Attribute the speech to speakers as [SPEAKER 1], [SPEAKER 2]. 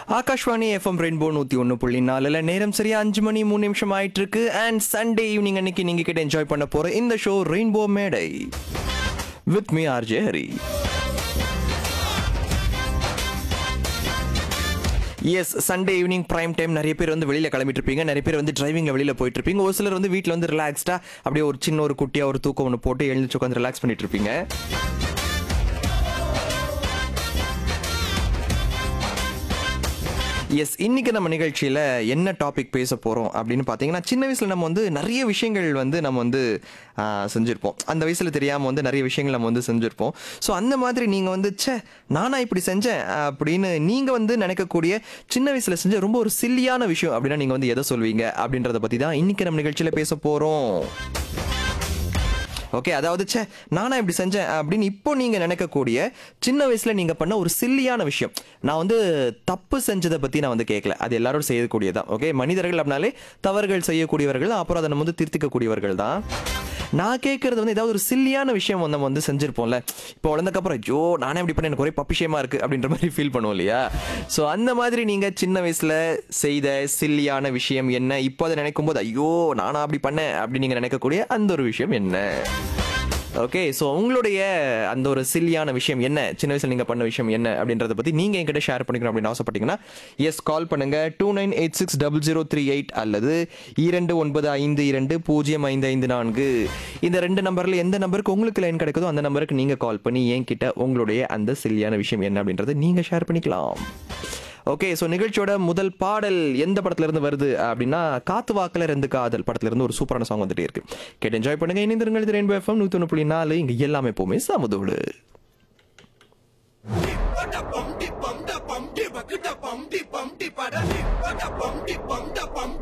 [SPEAKER 1] Akashvani FM rainbow நூத்தி ஒன்று புள்ளி நாலுல நேரம் சரியா அஞ்சு மணி மூணு நிமிஷம் ஆயிட்டு இருக்கு அண்ட் சண்டே ஈவினிங் அன்னைக்கு நீங்க கிட்ட என்ஜாய் பண்ண போற இந்த ஷோ ரெயின்போ மேடை with me RJ Hari yes Sunday evening prime time நிறைய பேர் வந்து வெளியில கிளம்பிட்டு இருப்பீங்க நிறைய பேர் வந்து டிரைவிங்ல வெளியில போயிட்டு இருப்பீங்க ஒரு சிலர் வந்து வீட்டில் வந்து ரிலாக்ஸ்டா அப்படியே ஒரு சின்ன ஒரு குட்டியா ஒரு தூக்கம் ஒன்று போட்டு எழுந்துச்சு உட்காந்து ரிலாக்ஸ் பண்ணிட்டு இருப்பீங்க எஸ் இன்னைக்கு நம்ம நிகழ்ச்சியில் என்ன டாபிக் பேச போகிறோம் அப்படின்னு பார்த்தீங்கன்னா சின்ன வயசில் நம்ம வந்து நிறைய விஷயங்கள் வந்து நம்ம வந்து ஆ, செஞ்சிருப்போம் அந்த வயசில் தெரியாமல் வந்து நிறைய விஷயங்கள் நம்ம வந்து செஞ்சுருப்போம் ஸோ அந்த மாதிரி நீங்கள் வந்து ச்சே நானா இப்படி செஞ்சேன் அப்படின்னு நீங்கள் வந்து நினைக்கக்கூடிய சின்ன வயசில் செஞ்ச ரொம்ப ஒரு சில்லியான விஷயம் அப்படின்னா நீங்கள் வந்து எதை சொல்வீங்க அப்படின்றத பற்றி தான் இன்னைக்கு நம்ம நிகழ்ச்சியில் பேச போகிறோம் ஓகே அதாவது ச்சே நானா இப்படி செஞ்சேன் அப்படின்னு இப்போ நீங்க நினைக்கக்கூடிய சின்ன வயசுல நீங்க பண்ண ஒரு சில்லியான விஷயம் நான் வந்து தப்பு செஞ்சதை பத்தி நான் வந்து கேட்கல அது எல்லாரும் செய்யக்கூடியதான் ஓகே மனிதர்கள் அப்படின்னாலே தவறுகள் செய்யக்கூடியவர்கள் அப்புறம் அதை நம்ம வந்து திருத்திக்கக்கூடியவர்கள் தான் நான் கேட்கறது வந்து ஏதாவது ஒரு சில்லியான விஷயம் வந்து நம்ம வந்து செஞ்சிருப்போம்ல இப்போ வளர்ந்தக்கப்புறம் ஐயோ நானே இப்படி பண்ண எனக்கு ஒரே பப்பிஷயமா இருக்கு அப்படின்ற மாதிரி ஃபீல் பண்ணுவோம் இல்லையா ஸோ அந்த மாதிரி நீங்க சின்ன வயசுல செய்த சில்லியான விஷயம் என்ன இப்போ அதை நினைக்கும் போது ஐயோ நானா அப்படி பண்ணேன் அப்படி நீங்க நினைக்கக்கூடிய அந்த ஒரு விஷயம் என்ன ஓகே ஸோ உங்களுடைய அந்த ஒரு சில்லியான விஷயம் என்ன சின்ன வயசுல நீங்க பண்ண விஷயம் என்ன அப்படின்றத பத்தி நீங்க என்கிட்ட ஷேர் பண்ணிக்கணும் அப்படின்னு ஆசைப்பட்டீங்கன்னா எஸ் கால் பண்ணுங்க two nine eight six double zero three eight அல்லது இரண்டு ஒன்பது ஐந்து இரண்டு பூஜ்ஜியம் ஐந்து ஐந்து நான்கு இந்த ரெண்டு நம்பர்ல எந்த நம்பருக்கு உங்களுக்கு லைன் கிடைக்குதோ அந்த நம்பருக்கு நீங்க கால் பண்ணி என்கிட்ட உங்களுடைய அந்த சில்லியான விஷயம் என்ன அப்படின்றத நீங்க ஷேர் பண்ணிக்கலாம் ஓகே ஸோ நிகழ்ச்சியோட முதல் பாடல் எந்த படத்துல இருந்து வருது அப்படின்னா காத்து வாக்குல ரெண்டு காதல் படத்துல இருந்து ஒரு சூப்பரான சாங் வந்துட்டே இருக்கு கேட்டு என்ஜாய் பண்ணுங்க இணைந்திருங்கள் இது ரெயின்போ எஃப்எம் நூத்தி ஒன்று புள்ளி நாலு இங்க எல்லாமே எப்பவுமே சமதோடு
[SPEAKER 2] பம் டி பம் ட பம் டி பக்கு ட பம் டி பம் டி பட டி பட பம் டி பம் ட பம்